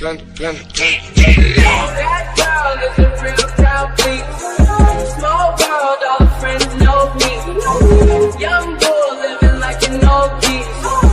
plenty, plenty, plenty. That girl is a real town freak. Small world, all the friends know me. Young bull living like an old geese.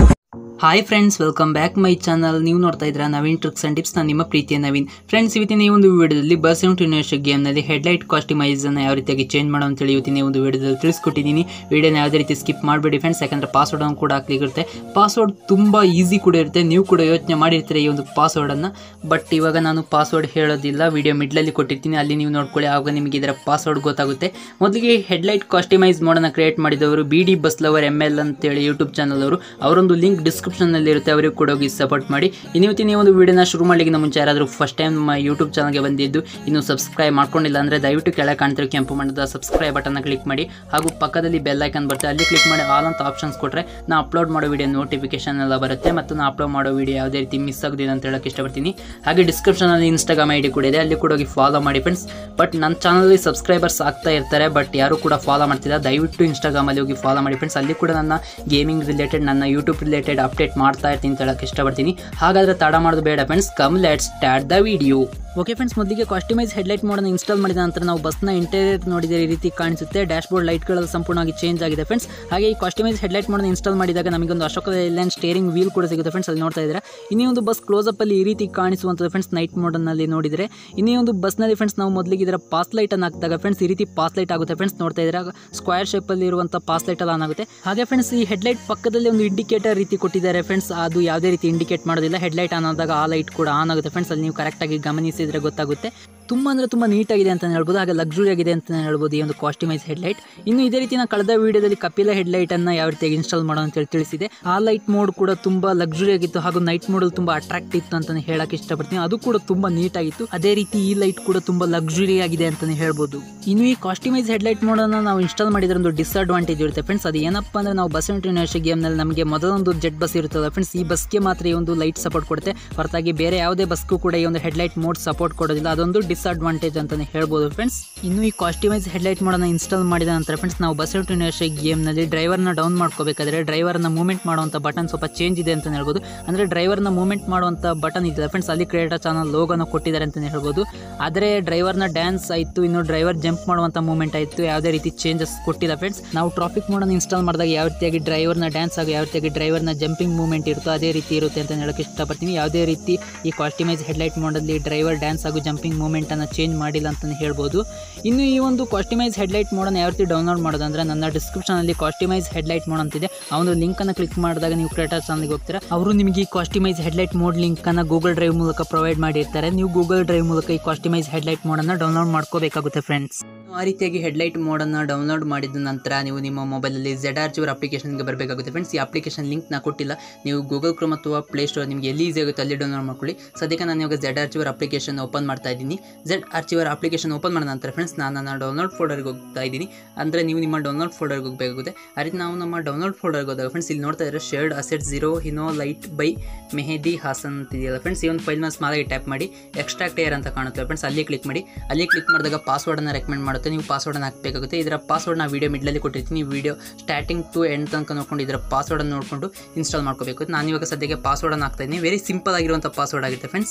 Hi friends welcome back my channel ನೀವು ನೋಡ್ತಾ ಇದ್ದೀರಾ Naveen tricks and tips ನಾನು ನಿಮ್ಮ ಪ್ರೀತಿಯ Naveen friends ಇವತ್ತಿನ ಈ ಒಂದು ವಿಡಿಯೋದಲ್ಲಿ ಬಸ್ ಇಂಟರ್ನ್ಯಾಷನಲ್ ಗೇಮ್ನಲ್ಲಿ ಹೆಡ್ಲೈಟ್ ಕಾಸ್ಟಿಮೈಸನ್ನು ಯಾವ ರೀತಿಯಾಗಿ ಚೇಂಜ್ ಮಾಡೋ ಅಂತೇಳಿ ಇವತ್ತಿನ ಈ ಒಂದು ವಿಡಿಯೋದಲ್ಲಿ ತಿಳಿಸ್ಕೊಟ್ಟಿದ್ದೀನಿ ವಿಡಿಯೋನ ಯಾವುದೇ ರೀತಿ ಸ್ಕಿಪ್ ಮಾಡಬೇಡಿ ಫ್ರೆಂಡ್ಸ್ ಯಾಕಂದರೆ ಪಾಸ್ವರ್ಡನ್ನು ಕೂಡ ಹಾಕ್ಲಿಕ್ಕೆ ಪಾಸ್ವರ್ಡ್ ತುಂಬ ಈಸಿ ಕೂಡ ಇರುತ್ತೆ ನೀವು ಕೂಡ ಯೋಚನೆ ಮಾಡಿರ್ತೀರಿ ಈ ಒಂದು ಪಾಸ್ವರ್ಡನ್ನು ಬಟ್ ಇವಾಗ ನಾನು ಪಾಸ್ವರ್ಡ್ ಹೇಳೋದಿಲ್ಲ ವಿಡಿಯೋ ಮಿಡ್ಲಲ್ಲಿ ಕೊಟ್ಟಿರ್ತೀನಿ ಅಲ್ಲಿ ನೀವು ನೋಡ್ಕೊಳ್ಳಿ ಆವಾಗ ನಿಮಗೆ ಇದರ ಪಾಸ್ವರ್ಡ್ ಗೊತ್ತಾಗುತ್ತೆ ಮೊದಲಿಗೆ ಹೆಡ್ಲೈಟ್ ಕಾಸ್ಟಿಮೈಸ್ ಮೋಡನ್ನು ಕ್ರಿಯೇಟ್ ಮಾಡಿದವರು B D bus lover M L ಅಂತೇಳಿ ಯೂಟ್ಯೂಬ್ ಚಾನಲ್ ಅವರು ಅವರೊಂದು ಲಿಂಕ್ ಡಿಸ್ಕ್ರಿಪ್ಷನ್ನಲ್ಲಿ ಇರುತ್ತೆ ಅವರಿಗೆ ಕೂಡ ಹೋಗಿ ಸಪೋರ್ಟ್ ಮಾಡಿ ಇನ್ನು ಇವತ್ತಿನ ಈ ಒಂದು ವಿಡಿಯೋನ ಶುರು ಮಾಡಲಿಕ್ಕೆ ಮುಂಚೆ ಯಾರಾದರೂ ಫಸ್ಟ್ ಟೈಮ್ ನಮ್ಮ ಯೂಟ್ಯೂಬ್ ಚಾನಲ್ಗೆ ಬಂದಿದ್ದು ಇನ್ನು ಸಬ್ಸ್ಕ್ರೈಬ್ ಮಾಡ್ಕೊಂಡಿಲ್ಲ ಅಂದರೆ ದಯವಿಟ್ಟು ಕೆಳಗೆ ಕಾಣ್ತಿರೋ ಕೆಂಪು ಬಣ್ಣದ ಸಬ್ಸ್ಕ್ರೈಬ್ ಬಟನ್ನ ಕ್ಲಿಕ್ ಮಾಡಿ ಹಾಗೂ ಪಕ್ಕದಲ್ಲಿ ಬೆಲ್ ಐಕನ್ ಬರುತ್ತೆ ಅಲ್ಲಿ ಕ್ಲಿಕ್ ಮಾಡಿ ಆಲ್ ಅಂತ ಆಪ್ಷನ್ಸ್ ಕೊಟ್ಟರೆ ನಾ ಅಪ್ಲೋಡ್ ಮಾಡೋ ವಿಡಿಯೋ ನೋಟಿಫಿಕೇಶನ್ ಎಲ್ಲ ಬರುತ್ತೆ ಮತ್ತು ನಾ ಅಪ್ಲೋಡ್ ಮಾಡೋ ವಿಡಿಯೋ ಯಾವುದೇ ರೀತಿ ಮಿಸ್ ಆಗೋದಿಲ್ಲ ಅಂತ ಹೇಳಕ್ಕೆ ಇಷ್ಟಪಡ್ತೀನಿ ಹಾಗೆ ಡಿಸ್ಕ್ರಿಪ್ಷನಲ್ಲಿ ಇನ್ಸ್ಟಾಗ್ರಾಮ್ ಐ ಡಿ ಕೂಡ ಇದೆ ಅಲ್ಲಿ ಕೂಡ ಹೋಗಿ ಫಾಲೋ ಮಾಡಿ ಫ್ರೆಂಡ್ಸ್ ಬಟ್ ನನ್ನ ಚಾನಲಲ್ಲಿ ಸಬ್ಸ್ಕ್ರೈಬರ್ಸ್ ಆಗ್ತಾ ಇರ್ತಾರೆ ಬಟ್ ಯಾರು ಕೂಡ ಫಾಲೋ ಮಾಡ್ತಿಲ್ಲ ದಯವಿಟ್ಟು ಇನ್ಸ್ಟಾಗ್ರಾಮಲ್ಲಿ ಹೋಗಿ ಫಾಲೋ ಮಾಡಿ ಫ್ರೆಂಡ್ಸ್ ಅಲ್ಲಿ ಕೂಡ ನನ್ನ ಗೇಮಿಂಗ್ ರಿಲೇಟೆಡ್ ನನ್ನ ಯೂಟ್ಯೂಬ್ ರಿಲೇಟೆಡ್ ಅಪ್ಡೇಟ್ ಮಾಡ್ತಾ ಇರ್ತೀನಿ ಅಂತ ಹೇಳಕ್ಕೆ ಇಷ್ಟಪಡ್ತೀನಿ ಹಾಗಾದರೆ ತಡ ಮಾಡೋದು ಬೇಡ friends come let start the video okay friends ಮೊದಲಿಗೆ ಕಾಸ್ಟಿಮೈಸ್ ಹೆಡ್ಲೈಟ್ ಮೋಡನ್ನು ಇನ್ಸ್ಟಾಲ್ ಮಾಡಿದ ನಂತರ ನಾವು ಬಸ್ನ ಇಂಟೀರಿಯರ್ ನೋಡಿದರೆ ಈ ರೀತಿ ಕಾಣಿಸುತ್ತೆ ಡ್ಯಾಶ್ ಬೋರ್ಡ್ ಲೈಟ್ಗಳೆಲ್ಲ ಸಂಪೂರ್ಣವಾಗಿ ಚೇಂಜ್ ಆಗಿದೆ ಫ್ರೆಂಡ್ಸ್ ಹಾಗೆ ಈ ಕಾಸ್ಟಿಮೈಸ್ ಹೆಡ್ಲೈಟ್ ಮೋಡನ್ನು ಇನ್ಸ್ಟಾಲ್ ಮಾಡಿದಾಗ ನಮಗೆ ಒಂದು ಅಶೋಕ ಲೈನ್ ಸ್ಟೇರಿಂಗ್ ವೀಲ್ ಕೂಡ ಸಿಗುತ್ತೆ ಫ್ರೆಂಡ್ಸ್ ಅಲ್ಲಿ ನೋಡ್ತಾ ಇದ್ದಾರೆ ಇನ್ನೇ ಒಂದು ಬಸ್ ಕ್ಲೋಸಪ್ ಅಲ್ಲಿ ಈ ರೀತಿ ಕಾಣಿಸುವಂಥದ್ದು ಫ್ರೆಂಡ್ಸ್ ನೈಟ್ ಮೋಡನಲ್ಲಿ ನೋಡಿದರೆ ಇನ್ನೇ ಒಂದು ಬಸ್ನಲ್ಲಿ ಫ್ರೆಂಡ್ಸ್ ನಾವು ಮೊದಲಿಗೆ ಇದರ ಪಾಸ್ ಲೈಟ್ ಅನ್ನು ಹಾಕಿದಾಗ ಫ್ರೆಂಡ್ಸ್ ಈ ರೀತಿ ಪಾಸ್ ಲೈಟ್ ಆಗುತ್ತೆ ಫ್ರೆಂಡ್ಸ್ ನೋಡ್ತಾ ಇದ್ದಾರೆ ಸ್ಕ್ವೇರ್ ಶೇಪಲ್ಲಿ ಇರುವಂಥ ಪಾಸ್ ಲೈಟ್ ಎಲ್ಲ ಆನ್ ಆಗುತ್ತೆ ಹಾಗೆ ಫ್ರೆಂಡ್ಸ್ ಈ ಹೆಡ್ಲೈಟ್ ಪಕ್ಕದಲ್ಲಿ ಒಂದು ಇಂಡಿಕೇಟರ್ ರೀತಿ ಕೊಟ್ಟಿದ್ದಾರೆ ಫ್ರೆಂಡ್ಸ್ ಅದು ಯಾವುದೇ ರೀತಿ ಇಂಡಿಕೇಟ್ ಮಾಡೋದಿಲ್ಲ ಹೆಡ್ಲೈಟ್ ಆನ್ ಆದಾಗ ಆ ಲೈಟ್ ಕೂಡ ಆನ್ ಆಗುತ್ತೆ ಫ್ರೆಂಡ್ಸ್ ಅಲ್ಲಿ ನೀವು ಕರೆಕ್ಟಾಗಿ ಗಮನಿಸಿದರೆ ಗೊತ್ತಾಗುತ್ತೆ ತುಂಬ ಅಂದರೆ ತುಂಬ ನೀಟಾಗಿದೆ ಅಂತ ಹೇಳ್ಬೋದು ಹಾಗೆ ಲಕ್ಸುರಿ ಆಗಿದೆ ಅಂತ ಹೇಳ್ಬೋದು ಈ ಒಂದು ಕಾಸ್ಟಿಮೈಸ್ ಹೆಡ್ಲೈಟ್ ಇನ್ನು ಇದೇ ರೀತಿ ನಾನು ಕಳೆದ ವಿಡಿಯೋದಲ್ಲಿ ಕಪಿಲ ಹೆಡ್ಲೈಟನ್ನು ಯಾವ ರೀತಿಯಾಗಿ ಇನ್ಸ್ಟಾಲ್ ಮಾಡೋ ಅಂತೇಳಿ ತಿಳಿಸಿದೆ ಆ ಲೈಟ್ ಮೋಡ್ ಕೂಡ ತುಂಬ ಲಕ್ಸುರಿ ಆಗಿತ್ತು ಹಾಗೂ ನೈಟ್ ಮೋಡಲ್ಲಿ ತುಂಬ ಅಟ್ರಾಕ್ಟ್ ಇತ್ತು ಅಂತಲೇ ಹೇಳಕ್ಕೆ ಇಷ್ಟಪಡ್ತೀನಿ ಅದು ಕೂಡ ತುಂಬ ನೀಟಾಗಿತ್ತು ಅದೇ ರೀತಿ ಈ ಲೈಟ್ ಕೂಡ ತುಂಬ ಲಕ್ಸುರಿ ಆಗಿದೆ ಅಂತಲೇ ಹೇಳ್ಬೋದು ಇನ್ನು ಈ ಕಾಸ್ಟಿಮೈಸ್ ಹೆಡ್ಲೈಟ್ ಮೋಡನ್ನು ನಾವು ಇನ್ಸ್ಟಾಲ್ ಮಾಡಿದ್ರೆ ಒಂದು ಡಿಸ್ಅಡ್ವಾಂಟೇಜ್ ಇರುತ್ತೆ ಫ್ರೆಂಡ್ಸ್ ಅದು ಏನಪ್ಪ ಅಂದರೆ ನಾವು ಬಸ್ ಇಂಟರ್ನ್ಯಾಷನಲ್ ಗೇಮ್ನಲ್ಲಿ ನಮಗೆ ಮೊದಲೊಂದು ಜೆಟ್ ಬಸ್ ಇರುತ್ತಲ್ಲ ಫ್ರೆಂಡ್ಸ್ ಈ ಬಸ್ಗೆ ಮಾತ್ರ ಈ ಒಂದು ಲೈಟ್ ಸಪೋರ್ಟ್ ಕೊಡುತ್ತೆ ಹೊರತಾಗಿ ಬೇರೆ ಯಾವುದೇ ಬಸ್ಗೂ ಕೂಡ ಈ ಒಂದು ಹೆಡ್ಲೈಟ್ ಮೋಡ್ ಸಪೋರ್ಟ್ ಕೊಡೋದಿಲ್ಲ ಅದೊಂದು ಡಿಸ್ಅಡ್ವಾಂಟೇಜ್ ಅಂತಲೇ ಹೇಳ್ಬೋದು ಫ್ರೆಂಡ್ಸ್ ಇನ್ನು ಈ ಕಾಸ್ಟಿಮೈಸ್ ಹೆಡ್ಲೈಟ್ ಮೋಡನ್ನು ಇನ್ಸ್ಟಾಲ್ ಮಾಡಿದ ನಂತರ ಫ್ರೆಂಡ್ಸ್ ನಾವು ಬಸ್ ಇಂಟರ್ನ್ಯಾಷನಲ್ ಗೇಮ್ನಲ್ಲಿ ಡ್ರೈವರ್ನ ಡೌನ್ ಮಾಡ್ಕೋಬೇಕಾದ್ರೆ ಡ್ರೈವರ್ನ ಮೂವ್ಮೆಂಟ್ ಮಾಡುವಂಥ ಬಟನ್ ಸ್ವಲ್ಪ ಚೇಂಜ್ ಇದೆ ಅಂತಲೇ ಹೇಳ್ಬೋದು ಅಂದರೆ ಡ್ರೈವರ್ನ ಮೂವ್ಮೆಂಟ್ ಮಾಡುವಂಥ ಬಟನ್ ಇದೆ ಫ್ರೆಂಡ್ಸ್ ಅಲ್ಲಿ ಕ್ರಿಯೇಟರ್ ಚಾನಲ್ ಲೋಗೋನ ಕೊಟ್ಟಿದ್ದಾರೆ ಅಂತಲೇ ಹೇಳ್ಬೋದು ಆದರೆ ಡ್ರೈವರ್ನ ಡ್ಯಾನ್ಸ್ ಆಯಿತು ಇನ್ನು ಡ್ರೈವರ್ ಜಂಪ್ ಮಾಡುವಂಥ ಮೂವ್ಮೆಂಟ್ ಆಯಿತು ಯಾವುದೇ ರೀತಿ ಚೇಂಜಸ್ ಕೊಟ್ಟಿಲ್ಲ ಫ್ರೆಂಡ್ಸ್ ನಾವು ಟ್ರಾಫಿಕ್ ಮೋಡನ್ನು ಇನ್ಸ್ಟಾಲ್ ಮಾಡಿದಾಗ ಯಾವ ರೀತಿಯಾಗಿ ಡ್ರೈವರ್ನ ಡ್ಯಾನ್ಸ್ ಹಾಗೂ ಯಾವ ರೀತಿಯಾಗಿ ಡ್ರೈವರ್ನ ಜಂಪಿಂಗ್ ಮೂವ್ಮೆಂಟ್ ಇರುತ್ತೋ ಅದೇ ರೀತಿ ಇರುತ್ತೆ ಅಂತ ಹೇಳಕ್ಕೆ ಇಷ್ಟಪಡ್ತೀನಿ ಯಾವುದೇ ರೀತಿ ಈ ಕಾಸ್ಟಿಮೈಸ್ ಹೆಡ್ಲೈಟ್ ಮೋಡಲ್ಲಿ ಡ್ರೈವರ್ ಡ್ಯಾನ್ಸ್ ಹಾಗೂ ಜಂಪಿಂಗ್ ಮೂವ್ಮೆಂಟನ್ನು ಚೇಂಜ್ ಮಾಡಿಲ್ಲ ಅಂತಲೇ ಹೇಳ್ಬೋದು ಇನ್ನು ಈ ಒಂದು ಕಾಸ್ಟಿಮೈಸ್ ಹೆಡ್ಲೈಟ್ ಮೋಡನ್ನು ಯಾವ ರೀತಿ ಡೌನ್ಲೋಡ್ ಮಾಡೋದಂದ್ರೆ ನನ್ನ ಡಿಸ್ಕ್ರಿಪ್ಷನಲ್ಲಿ ಕಾಸ್ಟಿಮೈಸ್ ಹೆಡ್ಲೈಟ್ ಮೋಡ್ ಅಂತಿದೆ ಆ ಒಂದು ಲಿಂಕನ್ನು ಕ್ಲಿಕ್ ಮಾಡಿದಾಗ ನೀವು ಕ್ರಿಯೇಟರ್ ಚಾನಲ್ಗೆ ಹೋಗ್ತೀರಾ ಅವರು ನಿಮಗೆ ಈ ಕಾಸ್ಟಿಮೈಸ್ ಹೆಡ್ಲೈಟ್ ಮೋಡ್ ಲಿಂಕನ್ನು ಗೂಗಲ್ ಡ್ರೈವ್ ಮೂಲಕ ಪ್ರೊವೈಡ್ ಮಾಡಿರ್ತಾರೆ ನೀವು ಗೂಗಲ್ ಡ್ರೈವ್ ಮೂಲಕ ಈ ಕಾಸ್ಟಿಮೈಸ್ ಹೆಡ್ಲೈಟ್ ಮೋಡನ್ನು ಡೌನ್ಲೋಡ್ ಮಾಡ್ಕೋಬೇಕಾಗುತ್ತೆ ಫ್ರೆಂಡ್ಸ್ ಆ ರೀತಿಯಾಗಿ ಹೆಡ್ಲೈಟ್ ಮೋಡನ್ನು ಡೌನ್ಲೋಡ್ ಮಾಡಿದ ನಂತರ ನೀವು ನಿಮ್ಮ ಮೊಬೈಲಲ್ಲಿ ಝೆಡ್ ಆರ್ ಜಿವರ್ ಅಪ್ಲಿಕೇಶನ್ಗೆ ಬರಬೇಕಾಗುತ್ತೆ ಫ್ರೆಂಡ್ಸ್ ಈ ಅಪ್ಲಿಕೇಶನ್ ಲಿಂಕ್ ನಾ ಕೊಟ್ಟಿಲ್ಲ ನೀವು ಗೂಗಲ್ ಕ್ರೋಮ್ ಅಥವಾ ಪ್ಲೇಸ್ಟೋರ್ ನಿಮಗೆ ಎಲ್ಲಿ ಈಸಿ ಆಗುತ್ತೆ ಅಲ್ಲಿ ಡೌನ್ಲೋಡ್ ಮಾಡ್ಕೊಳ್ಳಿ ಸದ್ಯಕ್ಕೆ ನಾನು ಇವಾಗ Z archiver application open ಮಾಡ್ತಾ ಇದ್ದೀನಿ Z archiver application open ಮಾಡಿದ ನಂತರ ಫ್ರೆಂಡ್ಸ್ ನಾನು ನನ್ನ ಡೌನ್ಲೋಡ್ ಫೋಲ್ಡರ್ಗೆ ಹೋಗ್ತಾ ಇದ್ದೀನಿ ಅಂದರೆ ನೀವು ನಿಮ್ಮ ಡೌನ್ಲೋಡ್ ಫೋಲ್ಡರ್ಗೆ ಹೋಗಬೇಕಾಗುತ್ತೆ ಆ ರೀತಿ ನಾವು ನಮ್ಮ ಡೌನ್ಲೋಡ್ ಫೋಲ್ಡರ್ಗೆ ಹೋದಾಗ ಫ್ರೆಂಡ್ಸ್ ಇಲ್ಲಿ ನೋಡ್ತಾ ಇದ್ದಾರೆ shared asset zero Hino light by Mehdi Hasan ಅಂತಿದೆಯಲ್ಲ ಫ್ರೆಂಡ್ಸ್ ಈ ಒಂದು ಫೈಲ್ನ ಸ್ಮಾಲಾಗಿ ಟ್ಯಾಪ್ ಮಾಡಿ ಎಕ್ಸ್ಟ್ರಾಕ್ಟ್ ಏರ್ ಅಂತ ಕಾಣುತ್ತೆ ಫ್ರೆಂಡ್ಸ್ ಅಲ್ಲಿ ಕ್ಲಿಕ್ ಮಾಡಿ ಅಲ್ಲಿ ಕ್ಲಿಕ್ ಮಾಡಿದಾಗ ಪಾಸ್ವರ್ಡನ್ನು ರೆಕಮೆಂಡ್ ಮಾಡುತ್ತೆ ನೀವು ಪಾಸ್ವರ್ಡನ್ನು ಹಾಕಬೇಕಾಗುತ್ತೆ ಇದರ ಪಾಸ್ವರ್ಡ್ ನಾನು ವೀಡಿಯೋ ಮಿಡ್ಲಲ್ಲಿ ಕೊಟ್ಟಿರ್ತೀನಿ ವಿಡಿಯೋ ಸ್ಟಾರ್ಟಿಂಗ್ ಟು ಎಂಡ್ ತನಕ ನೋಡ್ಕೊಂಡು ಇದರ ಪಾಸ್ವರ್ಡನ್ನು ನೋಡಿಕೊಂಡು ಇನ್ಸ್ಟಾಲ್ ಮಾಡ್ಕೋಬೇಕು ನಾನು ಇವಾಗ ಸದ್ಯಕ್ಕೆ ಪಾಸ್ವರ್ಡನ್ನು ಹಾಕ್ತಾ ಇದ್ದೀನಿ ವೆರಿ ಸಿಂಪಲ್ ಆಗಿರುವಂಥ ಪಾಸ್ವರ್ಡ್ ಆಗುತ್ತೆ ಫ್ರೆಂಡ್ಸ್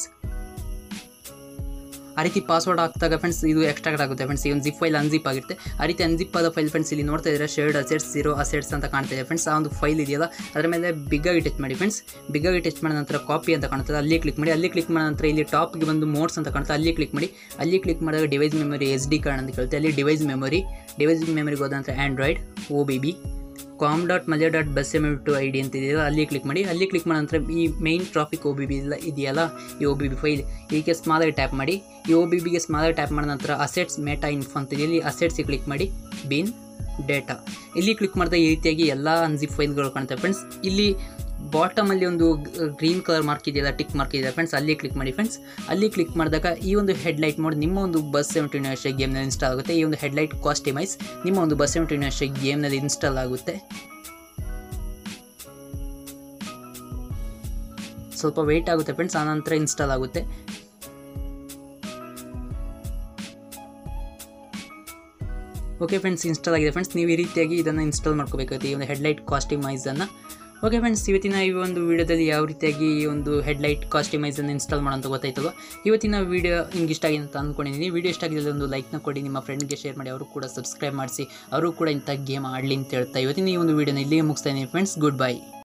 ಆ ರೀತಿ ಪಾಸ್ವರ್ಡ್ ಹಾಕಿದಾಗ ಫ್ರೆಂಡ್ಸ್ ಇದು ಎಕ್ಸ್ಟ್ರಾಕ್ಟ್ ಆಗುತ್ತೆ ಫ್ರೆಂಡ್ಸ್ ಈ ಒಂದು ಜಿಪ್ ಫೈಲ್ ಅನ್ಜಿಪ್ ಆಗಿರುತ್ತೆ ಆ ರೀತಿ ಅನ್ಜಿಪ್ ಆದ ಫೈಲ್ ಫ್ರೆಂಡ್ಸ್ ಇಲ್ಲಿ ನೋಡ್ತಾ ಇದ್ದಾರೆ ಶೇರ್ಡ್ ಅಸೆಟ್ಸ್ ಜೀರೋ ಅಸೆಟ್ಸ್ ಅಂತ ಕಾಣ್ತಾ ಇದೆ ಫ್ರೆಂಡ್ಸ್ ಆ ಒಂದು ಫೈಲ್ ಇದೆಯಲ್ಲ ಅದರ ಮೇಲೆ ಬಿಗ್ಗಾಗಿ ಟಚ್ ಮಾಡಿ ಫ್ರೆಂಡ್ಸ್ ಬಿಗ್ಗಾಗಿ ಟಚ್ ಮಾಡಿದ ನಂತರ ಕಾಪಿ ಅಂತ ಕಾಣ್ತದೆ ಅಲ್ಲಿ ಕ್ಲಿಕ್ ಮಾಡಿ ಅಲ್ಲಿ ಕ್ಲಿಕ್ ಮಾಡಿದ ನಂತರ ಇಲ್ಲಿ ಟಾಪ್ಗೆ ಬಂದು ಮೋಡ್ಸ್ ಅಂತ ಕಾಣುತ್ತೆ ಅಲ್ಲಿ ಕ್ಲಿಕ್ ಮಾಡಿ ಅಲ್ಲಿ ಕ್ಲಿಕ್ ಮಾಡಿದಾಗ device memory S D card ಅಂತ ಕೇಳುತ್ತೆ ಅಲ್ಲಿ ಡಿವೈಸ್ ಮೆಮೊರಿ ಡಿವೈಸ್ ಮೆಮೊರಿಗೆ ಹೋದ ನಂತರ Android O B B com dot maleo dot bus M to I D ಅಂತ ಇದೆಯಲ್ಲ ಅಲ್ಲಿ ಕ್ಲಿಕ್ ಮಾಡಿ ಅಲ್ಲಿ ಕ್ಲಿಕ್ ಮಾಡಿದ ನಂತರ ಈ main traffic O B B ಇಲ್ಲ ಇದೆಯಲ್ಲ ಈ ಒ ಬಿ ಬಿ ಫೈಲ್ ಇದಕ್ಕೆ ಸ್ಮಾಲಾಗಿ ಟ್ಯಾಪ್ ಮಾಡಿ ಈ ಒ ಬಿ ಬಿಗೆ ಸ್ಮಾಲಾಗಿ ಟ್ಯಾಪ್ ಮಾಡಿದ ನಂತರ ಅಸೆಟ್ಸ್ ಮೇಟಾ ಇನ್ಫ್ ಅಂತ ಇದೆ ಇಲ್ಲಿ ಅಸೆಟ್ಸಿಗೆ ಕ್ಲಿಕ್ ಮಾಡಿ ಬಿನ್ ಡೇಟಾ ಇಲ್ಲಿ ಕ್ಲಿಕ್ ಮಾಡಿದಾಗ ಈ ರೀತಿಯಾಗಿ ಎಲ್ಲ ಅನ್ಜಿಪ್ ಫೈಲ್ಗಳು ಕಾಣುತ್ತೆ ಫ್ರೆಂಡ್ಸ್ ಇಲ್ಲಿ ಬಾಟಮಲ್ಲಿ ಒಂದು ಗ್ರೀನ್ ಕಲರ್ ಮಾರ್ಕ್ ಇದೆಯಲ್ಲ ಟಿಕ್ ಮಾರ್ಕ್ ಇದೆ ಫ್ರೆಂಡ್ಸ್ ಅಲ್ಲಿ ಕ್ಲಿಕ್ ಮಾಡಿ ಫ್ರೆಂಡ್ಸ್ ಅಲ್ಲಿ ಕ್ಲಿಕ್ ಮಾಡಿದಾಗ ಈ ಒಂದು ಹೆಡ್ಲೈಟ್ ಮೋಡ್ ನಿಮ್ಮ ಒಂದು ಬಸ್ ಸೆವೆಂಟಿ ವರ್ಷ ಗೇಮ್ನಲ್ಲಿ ಇನ್ಸ್ಟಾಲ್ ಆಗುತ್ತೆ ಈ ಒಂದು ಹೆಡ್ಲೈಟ್ ಕಾಸ್ಟಿಮೈಸ್ ನಿಮ್ಮ ಒಂದು ಬಸ್ ಸೆವೆಂಟಿ ವರ್ಷ ಗೇಮ್ನಲ್ಲಿ ಇನ್ಸ್ಟಾಲ್ ಆಗುತ್ತೆ ಸ್ವಲ್ಪ ವೆಯ್ಟ್ ಆಗುತ್ತೆ ಫ್ರೆಂಡ್ಸ್ ಆನಂತರ ಇನ್ಸ್ಟಾಲ್ ಆಗುತ್ತೆ ಓಕೆ ಫ್ರೆಂಡ್ಸ್ ಇನ್ಸ್ಟಾಲ್ ಆಗಿದೆ ಫ್ರೆಂಡ್ಸ್ ನೀವು ಈ ರೀತಿಯಾಗಿ ಇದನ್ನು ಇನ್ಸ್ಟಾಲ್ ಮಾಡ್ಕೋಬೇಕಾಗುತ್ತೆ ಈ ಒಂದು ಹೆಡ್ಲೈಟ್ ಕಾಸ್ಟಿಮೈಸನ್ನು ಓಕೆ ಫ್ರೆಂಡ್ಸ್ ಇವತ್ತಿನ ಈ ಒಂದು ವಿಡಿಯೋದಲ್ಲಿ ಯಾವ ರೀತಿಯಾಗಿ ಈ ಒಂದು ಹೆಡ್ಲೈಟ್ ಕಾಸ್ಟಿಮೈಸನ್ನು ಇನ್ಸ್ಟಾಲ್ ಮಾಡೋಂತ ಗೊತ್ತಾಯ್ತಲ್ವ ಇವತ್ತಿನ ವಿಡಿಯೋ ನಿಮ್ಗೆ ಇಷ್ಟ ಆಗಿದೆ ಅಂತ ಅಂದ್ಕೊಂಡಿದ್ದೀನಿ ವಿಡಿಯೋ ಇಷ್ಟ ಆಗಿದ್ರೆ ಒಂದು ಲೈಕ್ನ ಕೊಡಿ ನಿಮ್ಮ ಫ್ರೆಂಡ್ಗೆ ಶೇರ್ ಮಾಡಿ ಅವರು ಕೂಡ ಸಬ್ಸ್ಕ್ರೈಬ್ ಮಾಡಿಸಿ ಅವರು ಕೂಡ ಇಂಥ ಗೇಮ್ ಆಡಲಿ ಅಂತ ಹೇಳ್ತಾ ಇವತ್ತಿನ ಈ ಒಂದು ವಿಡಿಯೋನ ಇಲ್ಲಿಗೆ ಮುಗಿಸ್ತಾ ಇದ್ದೀನಿ ಫ್ರೆಂಡ್ಸ್ ಗುಡ್ ಬೈ